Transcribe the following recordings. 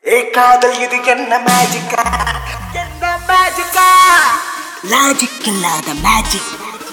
ஏ காதல் இது என்ன மேஜிக்கா என்ன மேஜிக்கா லாஜிக் இல்லாத மேஜிக்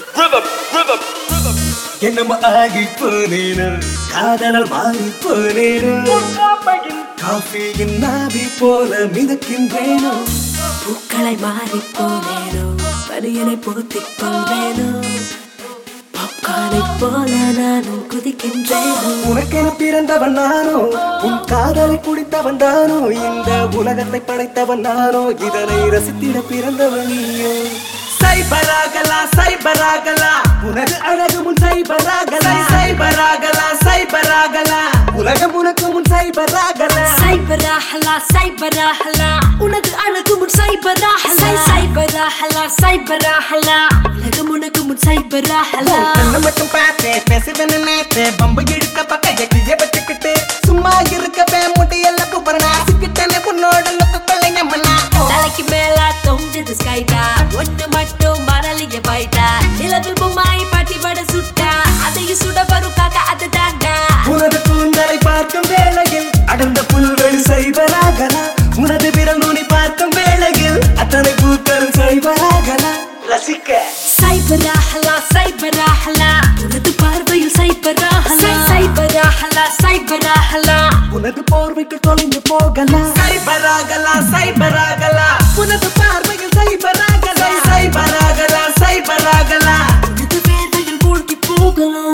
என்னமோ ஆகி போனேனு காதலால் மாறி போனேனு காஃபியின் நாவி போல மிதக்கின்றேனோ பூக்களை மாறி போனேனோ பனியனை போத்திக் கொள்வேனோ பாப்கார்னை போல நானும் குதிக்கின்றேனோ உனக்கென பிறந்தவன் நானோ உன் காதலை குடித்தவன் தானோ இந்த உலகத்தை படைத்தவன் நானோ இதனை ரசித்திட பிறந்தவன் நீயோ சைபராகலா சைபராகலா உனது அழகு முன் சைபராகலா சைபராகலா சைபராகலா உலகம் உனக்கு முன் சைபராகலா சைபராஹலா சைபராஹலா உனது அழகு முன் சைபராஹலா சைபராஹலா சைபராஹலா உலகம் உனக்கு முன் சைபராஹலா கண்ணு மட்டும் பார்த்து பேசுவேன்னு நேத்து பம்பு இழுக்க பக்க எக்கிய வச்சுக்கிட்டு சும்மா இருக்கவே முடியல குபரனா சிக்கிட்டனே உன்னோட நுக்கு கொள்ளைங்க மண்ணா தலைக்கு மேல தொங்குது ஸ்கைடா ஒண்ணு மட்டும் மரலிய பைட்டா நிலவில் பொம்மாய் பாட்டி வட சுட்டா அதையும் சுட வரும் காக்கா அது தாண்டா உனது கூந்தலை பார்க்கும் வேளையில் அடர்ந்த புல்வெளி சைவராகலா உனது விரல் நுனி பார்க்கும் வேளையில் அத்தனை பூக்களும் சைவராகலா ரசிக்க சைபராஹலா சைபராஹலா உனது பார்வையில் சைபராஹலா சைபராஹலா சைபராஹலா உனது போர்வைக்கு தொலைந்து போகலாம் சைபராகலா சைபராகலா உனது பார்வையில் சைபராகலா சைபராகலா சைபராகலா உனது வேர்வையில் மூழ்கி போகலாம்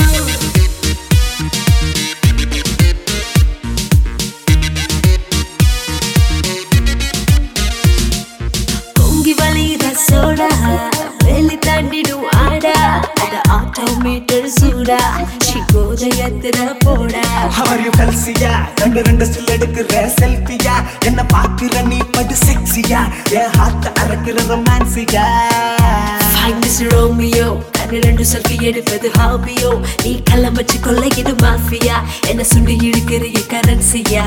பொங்கி வலித சோடா வெளி தாண்டிடும் ஆடா அத ஆட்டோமீட்டர் சூடா சிகோதயத்திர போடா How you கல்சியா ரெண்டு ரெண்டு ஸ்டில் எடுக்கிற செல்ஃபியா என்ன பாக்குற நீ படு செக்ஸியா என் ஹார்ட் அறக்கிற ரொமான்சியா Find this Romeo கண்ணு ரெண்டு செல்ஃபி எடுப்பது ஹாபியோ நீ கள்ளம் வச்சு கொள்ளையிடு மாஃபியா என்ன சுண்டி இழுக்கிற கரன்சியா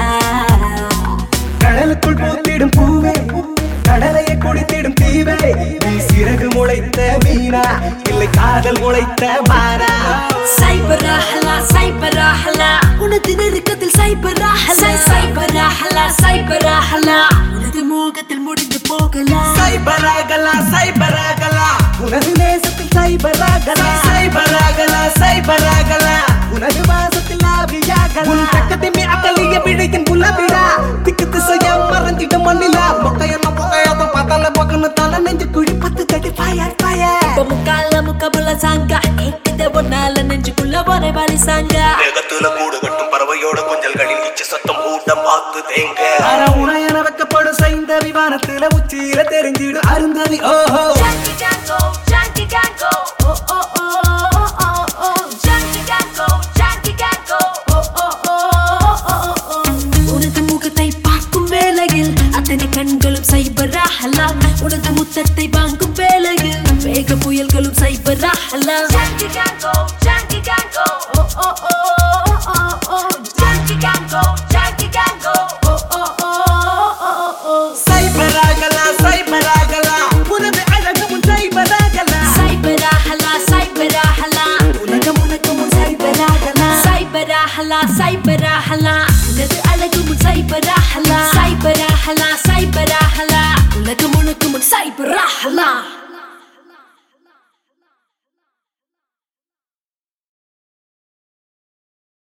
கடலுக்குள் பூத்திடும் பூவே கடலையை குடித்திடும் தீவே நீ சிறகு முளைத்த மீனா இல்லை காதல் முளைத்த மாறா சைபராஹலா சைபராஹலா உனது நெருக்கத்தில் சைபராஹலா சைபராஹலா சைபராஹலா உனது மோகத்தில் முடிந்து போகலாம் சைபராகலா சைபராகலா உனது நேசத்தில் சைபராகலா சைபராகலா சைபராகலா உனது வாசத்தில் ஆவியாகலா உன் பக்கத்தின் அகலிய விழியின் புலவிடா திக்கு திசைய மறந்திட மண்ணிலா மொக்கையெல்லாம் பொக்கையாத பார்த்தால பக்கன்னு தலை நெஞ்சு குழி பத்து கட்டி ஃபயர் ஃபயர் இப்ப முக்கால முக்கபுல சாங்கா கேக்குத ஒன்னால நெஞ்சுக்குள்ள ஒரே வாலி சாங்கா வேகத்துல கூடு கட்டும் பறவையோட கொஞ்சல்களில் இச்ச சத்தம் கூட்டம் பார்த்து தேங்க அற உனையன வைக்கப்படும் சைந்த விமானத்துல உச்சியில தெரிஞ்சிடும் அருந்ததி ஓஹோ Junkie Django, Junkie Django, oh oh oh oh oh oh, Junkie Django, Junkie Django, oh oh oh oh oh. உனது முகத்தை பார்க்கும் வேளையில் அத்தனை கண்களும் சைபராகலாம் உனது முத்தத்தை வாங்கும் வேளையில் வேக புயல்களும் சைபராகலாம் Junkie Django, Junkie Django, oh oh oh oh oh, Junkie Django, Junkie Django, oh oh oh oh oh. சைபராகலா சைபராகலா உனது அழகு முன் சைபராகலா சைபராஹலா சைபராஹலா உலகம் உனக்கு முன் சைபராகலா சைபராஹலா சைபராஹலா உனது அழகு முன் சைபராஹலா சைபராஹலா சைபராஹலா உலகம் உனக்கு முன் சைபராஹலா